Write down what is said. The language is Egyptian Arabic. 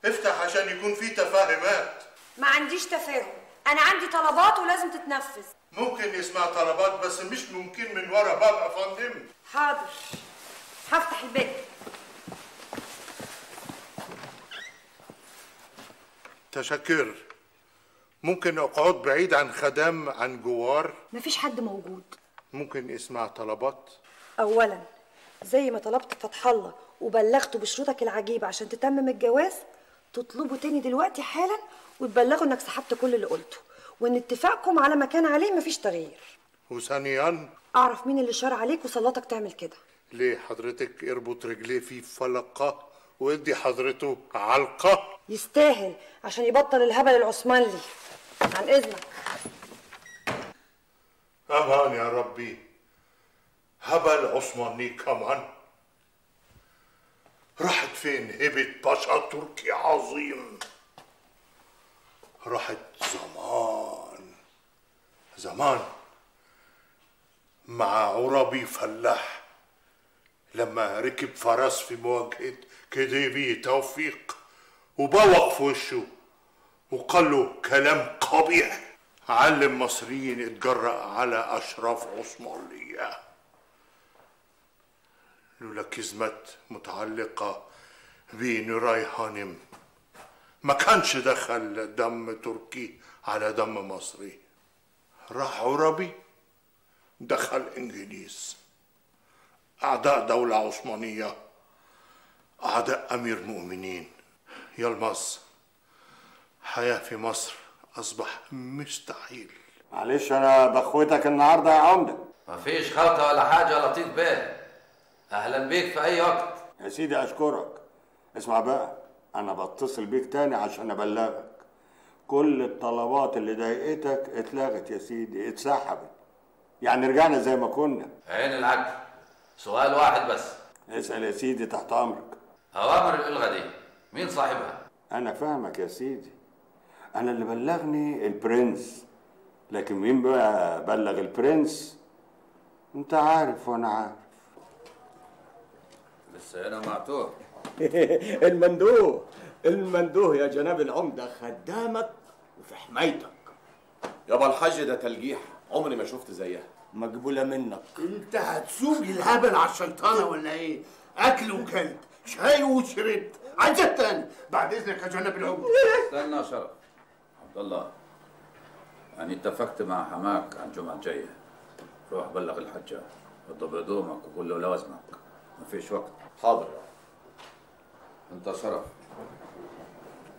افتح عشان يكون في تفاهمات ما عنديش تفاهم انا عندي طلبات ولازم تتنفذ ممكن يسمع طلبات بس مش ممكن من ورا باب افندم حاضر هفتح الباب تشكر ممكن اقعد بعيد عن خدام عن جوار مفيش حد موجود ممكن يسمع طلبات اولا زي ما طلبت فتح الله وبلغته بشروطك العجيبه عشان تتمم الجواز تطلبه تاني دلوقتي حالا وتبلغه انك سحبت كل اللي قلته وان اتفاقكم على ما كان عليه مفيش تغيير وثانيا اعرف مين اللي شار عليك وسلطك تعمل كده ليه حضرتك اربط رجليه في فلقة وادي حضرته علقة يستاهل عشان يبطل الهبل العثمانلي عن اذنك امان يا ربي هبل عثماني كمان راحت فين هبة باشا تركي عظيم راحت زمان زمان مع عربي فلاح لما ركب فرس في مواجهة كديبي توفيق وبوق في وشه وقال له كلام قبيح علم مصريين اتجرأ على أشراف عثمانية لولا كزمت متعلقة بنوراي هانم ما كانش دخل دم تركي على دم مصري راح عربي دخل انجليز اعداء دولة عثمانية اعداء امير مؤمنين يلمظ حياة في مصر اصبح مستحيل معلش انا بخوتك النهارده يا عمده مفيش خلطة ولا حاجة يا لطيف بيه أهلا بيك في أي وقت يا سيدي اشكرك اسمع بقى انا بتصل بيك تاني عشان ابلغك كل الطلبات اللي ضايقتك اتلغت يا سيدي اتسحبت يعني رجعنا زي ما كنا عين العقل سؤال واحد بس اسال يا سيدي تحت امرك أوامر الإلغاء دي مين صاحبها؟ انا فاهمك يا سيدي انا اللي بلغني البرنس لكن مين بقى بلغ البرنس انت عارف وانا عارف لسه هنا معتوه المندوه المندوه يا جناب العمدة خدامك وفي حمايتك يابا الحاج ده تلجيح عمري ما شفت زيها مقبولة منك انت هتسوق الهبل على الشنطانه ولا ايه؟ اكل وكلت شاي وشربت عايزة تاني بعد اذنك يا جناب العمده استنى يا شرف عبد الله يعني اتفقت مع حماك على الجمعة الجاية روح بلغ الحجاج اضرب هدومك وكل لوازمك مفيش وقت حاضر انت شرف